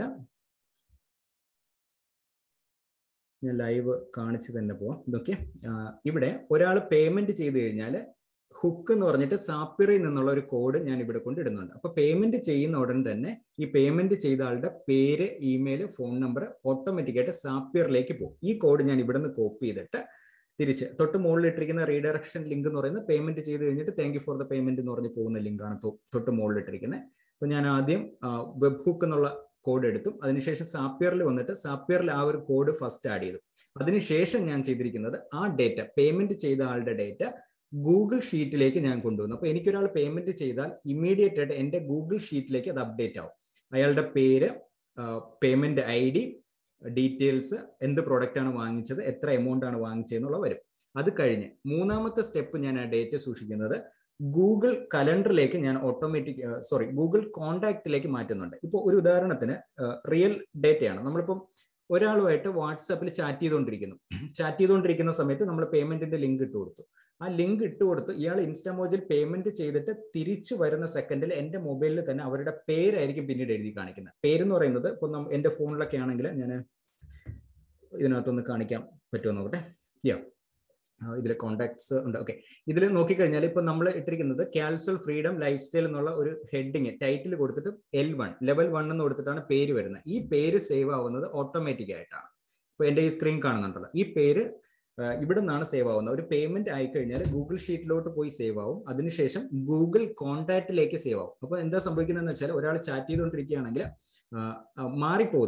[SPEAKER 1] ഞാൻ ലൈവ് കാണിച്ച് തന്നെ പോവാം ഇതൊക്കെ ഇവിടെ ഒരാൾ പേയ്മെന്റ് ചെയ്ത് കഴിഞ്ഞാൽ ഹുക്ക് എന്ന് പറഞ്ഞിട്ട് സാപ്പിറിൽ നിന്നുള്ള ഒരു കോഡ് ഞാൻ ഇവിടെ കൊണ്ട് ഇടുന്നുണ്ട് അപ്പൊ പേയ്മെന്റ് ചെയ്യുന്ന ഉടൻ തന്നെ ഈ പേയ്മെന്റ് ചെയ്ത ആളുടെ പേര് ഇമെയിൽ ഫോൺ നമ്പർ ഓട്ടോമാറ്റിക്കായിട്ട് സാപ്പിയറിലേക്ക് പോകും ഈ കോഡ് ഞാൻ ഇവിടെ നിന്ന് കോപ്പി ചെയ്തിട്ട് തിരിച്ച് തൊട്ട് മുകളിൽ ഇട്ടിരിക്കുന്ന റീഡയറക്ഷൻ ലിങ്ക് എന്ന് പറയുന്നത് പേയ്മെന്റ് ചെയ്ത് കഴിഞ്ഞിട്ട് thank you for the payment എന്ന് പറഞ്ഞ് പോകുന്ന ലിങ്കാണ് തൊട്ട് മുകളിൽ ഇട്ടിരിക്കുന്നത് അപ്പൊ ഞാൻ ആദ്യം വെബ് ഹുക്ക് എന്നുള്ള കോഡ് എടുത്തു അതിനുശേഷം സാപ്പിയറിൽ വന്നിട്ട് സാപ്പിയറിൽ ആ ഒരു കോഡ് ഫസ്റ്റ് ആഡ് ചെയ്തു അതിനുശേഷം ഞാൻ ചെയ്തിരിക്കുന്നത് ആ ഡേറ്റ പേയ്മെന്റ് ചെയ്ത ആളുടെ ഡേറ്റ ഗൂഗിൾ ഷീറ്റിലേക്ക് ഞാൻ കൊണ്ടുവന്നു അപ്പോൾ എനിക്കൊരാൾ പേയ്മെന്റ് ചെയ്താൽ ഇമ്മീഡിയറ്റ് ആയിട്ട് എൻ്റെ ഗൂഗിൾ ഷീറ്റിലേക്ക് അത് അപ്ഡേറ്റ് ആവും അയാളുടെ പേര് പേയ്മെന്റ് ഐ ഡി ഡീറ്റെയിൽസ് എന്ത് പ്രോഡക്റ്റ് ആണ് വാങ്ങിച്ചത് എത്ര എമൗണ്ട് ആണ് വാങ്ങിച്ചതെന്നുള്ള വരും അത് കഴിഞ്ഞ് മൂന്നാമത്തെ സ്റ്റെപ്പ് ഞാൻ ആ ഡേറ്റ സൂക്ഷിക്കുന്നത് ഗൂഗിൾ കലണ്ടറിലേക്ക് ഞാൻ ഓട്ടോമാറ്റിക് സോറി ഗൂഗിൾ കോണ്ടാക്റ്റിലേക്ക് മാറ്റുന്നുണ്ട് ഇപ്പോൾ ഒരു ഉദാഹരണത്തിന് റിയൽ ഡേറ്റയാണ് നമ്മളിപ്പം ഒരാളുമായിട്ട് വാട്സാപ്പിൽ ചാറ്റ് ചെയ്തുകൊണ്ടിരിക്കുന്നു ചാറ്റ് ചെയ്തുകൊണ്ടിരിക്കുന്ന സമയത്ത് നമ്മൾ പേയ്മെന്റിന്റെ ലിങ്ക് ഇട്ട് കൊടുത്തു ആ ലിങ്ക് ഇട്ട് കൊടുത്ത് ഇയാൾ ഇൻസ്റ്റാമോജിൽ പേയ്മെന്റ് ചെയ്തിട്ട് തിരിച്ചു വരുന്ന സെക്കൻഡിൽ എൻ്റെ മൊബൈലിൽ തന്നെ അവരുടെ പേരായിരിക്കും പിന്നീട് എഴുതി കാണിക്കുന്നത് പേരെന്ന് പറയുന്നത് ഇപ്പം എൻ്റെ ഫോണിലൊക്കെ ആണെങ്കിൽ ഞാൻ ഇതിനകത്തൊന്ന് കാണിക്കാൻ പറ്റുമോ നോക്കട്ടെ യാ ഇതിൽ കോണ്ടാക്ട്സ് ഉണ്ട് ഓക്കെ ഇതിൽ നോക്കിക്കഴിഞ്ഞാൽ ഇപ്പൊ നമ്മൾ ഇട്ടിരിക്കുന്നത് ക്യാൽസൽ ഫ്രീഡം ലൈഫ് സ്റ്റൈൽ എന്നുള്ള ഒരു ഹെഡിങ് ടൈറ്റിൽ കൊടുത്തിട്ട് എൽ വൺ ലെവൽ വൺ എന്ന് കൊടുത്തിട്ടാണ് പേര് വരുന്നത് ഈ പേര് സേവ് ആവുന്നത് ഓട്ടോമാറ്റിക് ആയിട്ടാണ് ഇപ്പൊ എന്റെ ഈ സ്ക്രീൻ കാണുന്നുണ്ടല്ലോ ഈ പേര് ഇവിടെ നിന്നാണ് സേവ് ആവുന്നത് ഒരു പേയ്മെന്റ് ആയിക്കഴിഞ്ഞാൽ ഗൂഗിൾ ഷീറ്റിലോട്ട് പോയി സേവ് ആവും അതിനുശേഷം ഗൂഗിൾ കോണ്ടാക്റ്റിലേക്ക് സേവ് ആവും അപ്പൊ എന്താ സംഭവിക്കുന്നതെന്ന് വെച്ചാൽ ഒരാൾ ചാറ്റ് ചെയ്തുകൊണ്ടിരിക്കുകയാണെങ്കിൽ മാറിപ്പോകത്തില്ല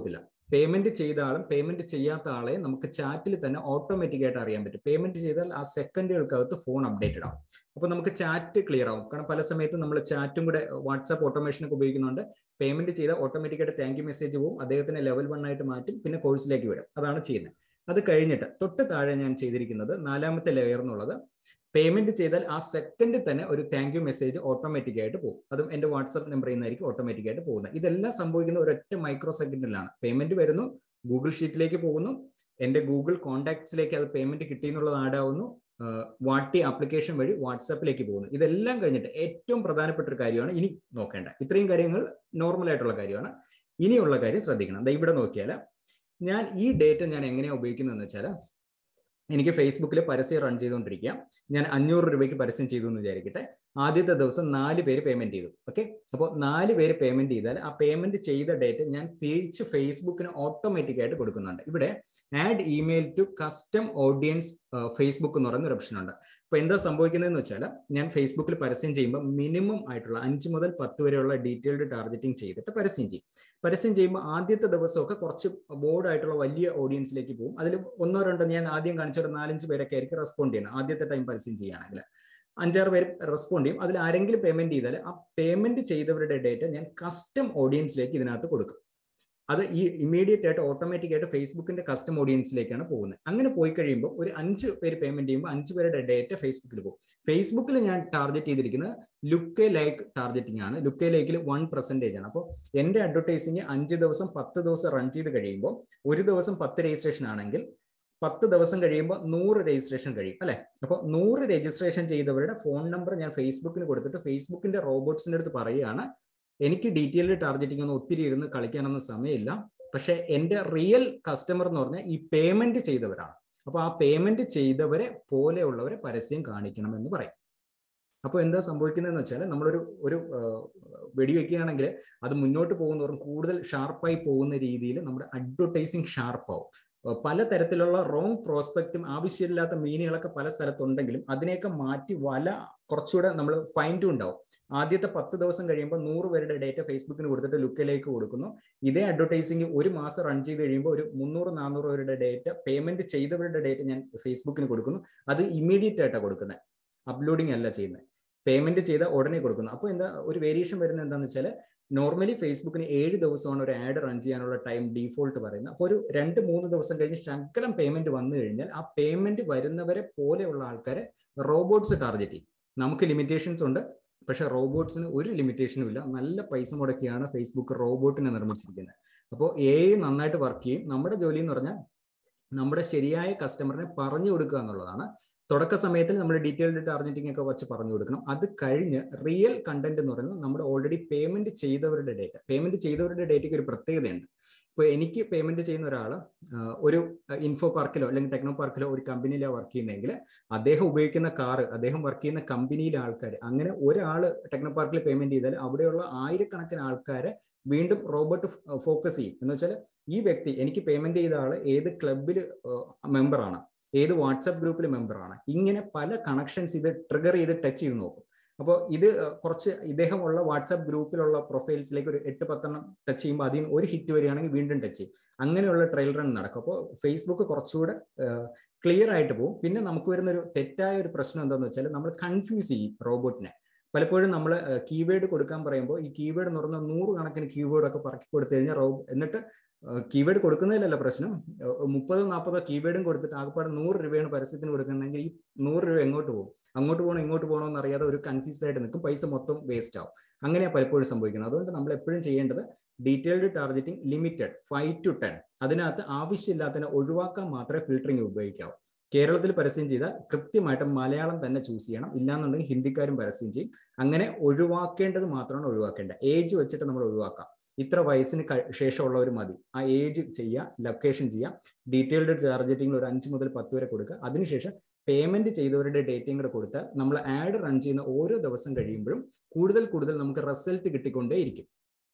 [SPEAKER 1] പേയ്മെന്റ് ചെയ്ത ആളും പേയ്മെന്റ് ചെയ്യാത്ത ആളെ നമുക്ക് ചാറ്റിൽ തന്നെ ഓട്ടോമാറ്റിക് ആയിട്ട് അറിയാൻ പറ്റും പേയ്മെന്റ് ചെയ്താൽ ആ സെക്കൻഡുകൾക്കകത്ത് ഫോൺ അപ്ഡേറ്റഡ് ആവും അപ്പൊ നമുക്ക് ചാറ്റ് ക്ലിയർ ആവും കാരണം പല സമയത്തും നമ്മൾ ചാറ്റും കൂടെ വാട്സാപ്പ് ഓട്ടോമേഷൻ ഒക്കെ ഉപയോഗിക്കുന്നുണ്ട് പേയ്മെന്റ് ചെയ്താൽ ഓട്ടോമാറ്റിക് ആയിട്ട് താങ്ക് യു മെസ്സേജ് പോകും അദ്ദേഹത്തിന് ലെവൽ വൺ ആയിട്ട് മാറ്റും പിന്നെ കോഴ്സിലേക്ക് വിടും അതാണ് ചെയ്യുന്നത് അത് കഴിഞ്ഞിട്ട് തൊട്ട് താഴെ ഞാൻ ചെയ്തിരിക്കുന്നത് നാലാമത്തെ ലെയർ എന്നുള്ളത് പേയ്മെന്റ് ചെയ്താൽ ആ സെക്കൻഡിൽ തന്നെ ഒരു താങ്ക് യു മെസ്സേജ് ഓട്ടോമാറ്റിക് ആയിട്ട് പോകും അതും എന്റെ വാട്സ്ആപ്പ് നമ്പറിൽ നിന്നായിരിക്കും ഓട്ടോമാറ്റിക് ആയിട്ട് പോകുന്നത് ഇതെല്ലാം സംഭവിക്കുന്ന ഒരൊറ്റ മൈക്രോ സെക്കൻഡിലാണ് പേയ്മെന്റ് വരുന്നു ഗൂഗിൾ ഷീറ്റിലേക്ക് പോകുന്നു എന്റെ ഗൂഗിൾ കോൺടാക്ട്സിലേക്ക് അത് പേയ്മെന്റ് കിട്ടിയെന്നുള്ളത് ആഡ് ആവുന്നു വാട്ടി ആപ്ലിക്കേഷൻ വഴി വാട്സാപ്പിലേക്ക് പോകുന്നു ഇതെല്ലാം കഴിഞ്ഞിട്ട് ഏറ്റവും പ്രധാനപ്പെട്ട ഒരു കാര്യമാണ് ഇനി നോക്കേണ്ട ഇത്രയും കാര്യങ്ങൾ നോർമൽ ആയിട്ടുള്ള കാര്യമാണ് ഇനിയുള്ള കാര്യം ശ്രദ്ധിക്കണം ദാ ഇവിടെ നോക്കിയാൽ ഞാൻ ഈ ഡേറ്റ ഞാൻ എങ്ങനെയാണ് ഉപയോഗിക്കുന്നതെന്ന് വെച്ചാൽ എനിക്ക് ഫേസ്ബുക്കിൽ പരസ്യം റൺ ചെയ്തുകൊണ്ടിരിക്കുക ഞാൻ അഞ്ഞൂറ് രൂപയ്ക്ക് പരസ്യം ചെയ്തു എന്ന് വിചാരിക്കട്ടെ ആദ്യത്തെ ദിവസം നാല് പേര് പേയ്മെന്റ് ചെയ്തു ഓക്കെ അപ്പോൾ നാല് പേര് പേയ്മെന്റ് ചെയ്താൽ ആ പേയ്മെന്റ് ചെയ്ത ഡേറ്റ് ഞാൻ തിരിച്ച് ഫേസ്ബുക്കിന് ഓട്ടോമാറ്റിക് ആയിട്ട് കൊടുക്കുന്നുണ്ട് ഇവിടെ add email to custom audience Facebook എന്ന് പറയുന്ന ഒരു ഓപ്ഷൻ ഉണ്ട് അപ്പൊ എന്താ സംഭവിക്കുന്നതെന്ന് വെച്ചാൽ ഞാൻ ഫേസ്ബുക്കിൽ പരസ്യം ചെയ്യുമ്പോൾ മിനിമം ആയിട്ടുള്ള അഞ്ച് മുതൽ പത്ത് വരെയുള്ള ഡീറ്റെയിൽഡ് ടാർഗറ്റിംഗ് ചെയ്തിട്ട് പരസ്യം ചെയ്യും പരസ്യം ചെയ്യുമ്പോൾ ആദ്യത്തെ ദിവസമൊക്കെ കുറച്ച് ബോർഡ് ആയിട്ടുള്ള വലിയ ഓഡിയൻസിലേക്ക് പോകും അതിൽ ഒന്നോ രണ്ടോ ഞാൻ ആദ്യം കാണിച്ച ഒരു നാലഞ്ച് പേരൊക്കെ ആയിരിക്കും റെസ്പോണ്ട് ചെയ്യുന്നത് ആദ്യത്തെ ടൈം പരസ്യം ചെയ്യുകയാണെങ്കിൽ അഞ്ചാറ് പേര് റെസ്പോണ്ട് ചെയ്യും അതിൽ ആരെങ്കിലും പേയ്മെന്റ് ചെയ്താൽ ആ പേയ്മെന്റ് ചെയ്തവരുടെ ഡേറ്റ ഞാൻ കസ്റ്റം ഓഡിയൻസിലേക്ക് ഇതിനകത്ത് കൊടുക്കും അത് ഈ ഇമീഡിയറ്റ് ആയിട്ട് ഓട്ടോമാറ്റിക് ആയിട്ട് ഫേസ്ബുക്കിന്റെ കസ്റ്റം ഓഡിയൻസിലേക്കാണ് പോകുന്നത് അങ്ങനെ പോയി കഴിയുമ്പോൾ ഒരു അഞ്ച് പേര് പേയ്മെന്റ് ചെയ്യുമ്പോൾ അഞ്ച് പേരുടെ ഡേറ്റ ഫേസ്ബുക്കിൽ പോകും ഫേസ്ബുക്കിൽ ഞാൻ ടാർഗറ്റ് ചെയ്തിരിക്കുന്നത് ലുക്കെ ലൈക്ക് ടാർഗറ്റിംഗ് ആണ് ലുക്കെ ലൈക്കിൽ വൺ പെർസെന്റേജ് ആണ് അപ്പോൾ എന്റെ അഡ്വർടൈസിങ് അഞ്ച് ദിവസം പത്ത് ദിവസം റൺ ചെയ്ത് കഴിയുമ്പോൾ ഒരു ദിവസം പത്ത് രജിസ്ട്രേഷൻ ആണെങ്കിൽ പത്ത് ദിവസം കഴിയുമ്പോൾ നൂറ് രജിസ്ട്രേഷൻ കഴിയും അല്ലെ അപ്പോൾ നൂറ് രജിസ്ട്രേഷൻ ചെയ്തവരുടെ ഫോൺ നമ്പർ ഞാൻ ഫേസ്ബുക്കിന് കൊടുത്തിട്ട് ഫേസ്ബുക്കിന്റെ റോബോട്ട്സിന്റെ അടുത്ത് പറയുകയാണ് എനിക്ക് ഡീറ്റെയിൽഡ് ടാർഗറ്റിംഗ് ഒന്നും ഒത്തിരി ഇരുന്ന് കളിക്കാനൊന്നും സമയമില്ല പക്ഷെ എൻ്റെ റിയൽ കസ്റ്റമർ എന്ന് പറഞ്ഞാൽ ഈ പേയ്മെന്റ് ചെയ്തവരാണ് അപ്പോൾ ആ പേയ്മെന്റ് ചെയ്തവരെ പോലെയുള്ളവരെ പരസ്യം കാണിക്കണം എന്ന് പറയും അപ്പോൾ എന്താ സംഭവിക്കുന്നതെന്ന് വെച്ചാൽ നമ്മളൊരു ഒരു വെടിവെക്കുകയാണെങ്കിൽ അത് മുന്നോട്ട് പോകുന്നവരും കൂടുതൽ ഷാർപ്പായി പോകുന്ന രീതിയിൽ നമ്മുടെ അഡ്വർടൈസിങ് ഷാർപ്പാവും പല തരത്തിലുള്ള റോങ് പ്രോസ്പെക്റ്റും ആവശ്യമില്ലാത്ത മീനുകളൊക്കെ പല സ്ഥലത്തുണ്ടെങ്കിലും അതിനെയൊക്കെ മാറ്റി വല കുറച്ചുകൂടെ നമ്മൾ ഫൈൻ ടു ഉണ്ടാവും ആദ്യത്തെ പത്ത് ദിവസം കഴിയുമ്പോൾ നൂറ് പേരുടെ ഡേറ്റ ഫേസ്ബുക്കിന് കൊടുത്തിട്ട് ലുക്കിലേക്ക് കൊടുക്കുന്നു ഇതേ അഡ്വർടൈസിങ് ഒരു മാസം റൺ ചെയ്ത് കഴിയുമ്പോൾ ഒരു മുന്നൂറ് നാനൂറ് പേരുടെ ഡേറ്റ പേയ്മെന്റ് ചെയ്തവരുടെ ഡേറ്റ ഞാൻ ഫേസ്ബുക്കിന് കൊടുക്കുന്നു അത് ഇമ്മീഡിയറ്റ് ആയിട്ടാണ് കൊടുക്കുന്നത് അപ്ലോഡിംഗ് അല്ല ചെയ്യുന്നത് പേയ്മെന്റ് ചെയ്ത ഉടനെ കൊടുക്കുന്നു അപ്പോൾ എന്താ ഒരു വേരിയേഷൻ വരുന്നത് എന്താണെന്ന് വെച്ചാൽ നോർമലി ഫേസ്ബുക്കിന് ഏഴ് ദിവസമാണ് ഒരു ആഡ് റൺ ചെയ്യാനുള്ള ടൈം ഡീഫോൾട്ട് പറയുന്നത് അപ്പോൾ ഒരു രണ്ട് മൂന്ന് ദിവസം കഴിഞ്ഞ് ശകലം പേയ്മെന്റ് വന്നു കഴിഞ്ഞാൽ ആ പേയ്മെന്റ് വരുന്നവരെ പോലെയുള്ള ആൾക്കാരെ റോബോട്ട്സ് ടാർഗറ്റ് ചെയ്യും നമുക്ക് ലിമിറ്റേഷൻസ് ഉണ്ട് പക്ഷെ റോബോട്ട്സിന് ഒരു ലിമിറ്റേഷനും ഇല്ല നല്ല പൈസ മുടക്കിയാണ് ഫേസ്ബുക്ക് റോബോട്ടിനെ നിർമ്മിച്ചിരിക്കുന്നത് അപ്പോൾ എ നന്നായിട്ട് വർക്ക് ചെയ്യും നമ്മുടെ ജോലി എന്ന് പറഞ്ഞാൽ നമ്മുടെ ശരിയായ കസ്റ്റമറിനെ പറഞ്ഞു കൊടുക്കുക എന്നുള്ളതാണ് തുടക്ക സമയത്തിൽ നമ്മൾ ഡീറ്റെയിൽഡ് ടാർഗറ്റിംഗ് ഒക്കെ വെച്ച് പറഞ്ഞു കൊടുക്കണം അത് കഴിഞ്ഞ് റിയൽ കണ്ടന്റ് എന്ന് പറയുന്നത് നമ്മുടെ ഓൾറെഡി പേയ്മെന്റ് ചെയ്തവരുടെ ഡേറ്റ പേയ്മെന്റ് ചെയ്തവരുടെ ഡേറ്റയ്ക്ക് ഒരു പ്രത്യേകതയുണ്ട് ഇപ്പോൾ എനിക്ക് പേയ്മെന്റ് ചെയ്യുന്ന ഒരാൾ ഒരു ഇൻഫോ പാർക്കിലോ അല്ലെങ്കിൽ ടെക്നോ പാർക്കിലോ ഒരു കമ്പനിയിലോ വർക്ക് ചെയ്യുന്നതെങ്കിൽ അദ്ദേഹം ഉപയോഗിക്കുന്ന കാറ് അദ്ദേഹം വർക്ക് ചെയ്യുന്ന കമ്പനിയിലെ ആൾക്കാർ അങ്ങനെ ഒരാൾ ടെക്നോ പാർക്കിൽ പേയ്മെന്റ് ചെയ്താൽ അവിടെയുള്ള ആയിരക്കണക്കിന് ആൾക്കാരെ വീണ്ടും റോബോട്ട് ഫോക്കസ് ചെയ്യും എന്ന് വെച്ചാൽ ഈ വ്യക്തി എനിക്ക് പേയ്മെന്റ് ചെയ്ത ആൾ ഏത് ക്ലബിൽ മെമ്പറാണ് ഏത് വാട്സപ്പ് ഗ്രൂപ്പിൽ മെമ്പറാണ് ഇങ്ങനെ പല കണക്ഷൻസ് ഇത് ട്രിഗർ ചെയ്ത് ടച്ച് ചെയ്ത് നോക്കും അപ്പോൾ ഇത് കുറച്ച് ഇദ്ദേഹമുള്ള വാട്സാപ്പ് ഗ്രൂപ്പിലുള്ള പ്രൊഫൈൽസിലേക്ക് ഒരു എട്ട് പത്തെണ്ണം ടച്ച് ചെയ്യുമ്പോൾ അതിന് ഒരു ഹിറ്റ് വരികയാണെങ്കിൽ വീണ്ടും ടച്ച് ചെയ്യും അങ്ങനെയുള്ള ട്രയൽ റൺ നടക്കും അപ്പോൾ ഫേസ്ബുക്ക് കുറച്ചുകൂടെ ക്ലിയർ ആയിട്ട് പോകും പിന്നെ നമുക്ക് വരുന്ന ഒരു തെറ്റായ ഒരു പ്രശ്നം എന്താണെന്ന് വെച്ചാൽ നമ്മൾ കൺഫ്യൂസ് ചെയ്യും റോബോട്ടിനെ പലപ്പോഴും നമ്മൾ കീവേഡ് കൊടുക്കാൻ പറയുമ്പോൾ ഈ കീവേഡ് എന്ന് പറഞ്ഞാൽ നൂറ് കണക്കിന് കീവേഡ് ഒക്കെ പറക്കി കൊടുത്തു കഴിഞ്ഞാൽ റോ എന്നിട്ട് കീവേഡ് കൊടുക്കുന്നതിലല്ല പ്രശ്നം മുപ്പതോ നാൽപ്പതോ കീവേഡും കൊടുത്തിട്ട് ആകപ്പാട് നൂറ് രൂപയാണ് പരസ്യത്തിന് കൊടുക്കുന്നതെങ്കിൽ ഈ നൂറ് രൂപ എങ്ങോട്ട് പോകും അങ്ങോട്ട് പോകണം ഇങ്ങോട്ട് പോകണോ എന്ന് അറിയാതെ ഒരു കൺഫ്യൂസ്ഡ് ആയിട്ട് നിൽക്കും പൈസ മൊത്തം വേസ്റ്റ് ആവും അങ്ങനെയാണ് പലപ്പോഴും സംഭവിക്കുന്നത് അതുകൊണ്ട് നമ്മൾ എപ്പോഴും ചെയ്യേണ്ടത് detailed targeting limited five to ten അതിനകത്ത് ആവശ്യമില്ലാത്തതിനെ ഒഴിവാക്കാൻ മാത്രമേ ഫിൽറ്ററിംഗ് ഉപയോഗിക്കാവൂ കേരളത്തിൽ പരസ്യം ചെയ്താൽ കൃത്യമായിട്ട് മലയാളം തന്നെ ചൂസ് ചെയ്യണം ഇല്ലാന്നുണ്ടെങ്കിൽ ഹിന്ദിക്കാരും പരസ്യം ചെയ്യും അങ്ങനെ ഒഴിവാക്കേണ്ടത് മാത്രമാണ് ഒഴിവാക്കേണ്ടത് ഏജ് വെച്ചിട്ട് നമ്മൾ ഒഴിവാക്കാം ഇത്ര വയസ്സിന് ശേഷമുള്ളവർ മതി ആ ഏജ് ചെയ്യുക ലൊക്കേഷൻ ചെയ്യുക ഡീറ്റെയിൽഡ് ടാർഗറ്റിംഗിൽ ഒരു അഞ്ച് മുതൽ പത്ത് വരെ കൊടുക്കുക അതിനുശേഷം പേയ്മെന്റ് ചെയ്തവരുടെ ഡേറ്റയും കൂടെ കൊടുത്താൽ നമ്മൾ ആഡ് റൺ ചെയ്യുന്ന ഓരോ ദിവസം കഴിയുമ്പോഴും കൂടുതൽ കൂടുതൽ നമുക്ക് റിസൾട്ട് കിട്ടിക്കൊണ്ടേയിരിക്കും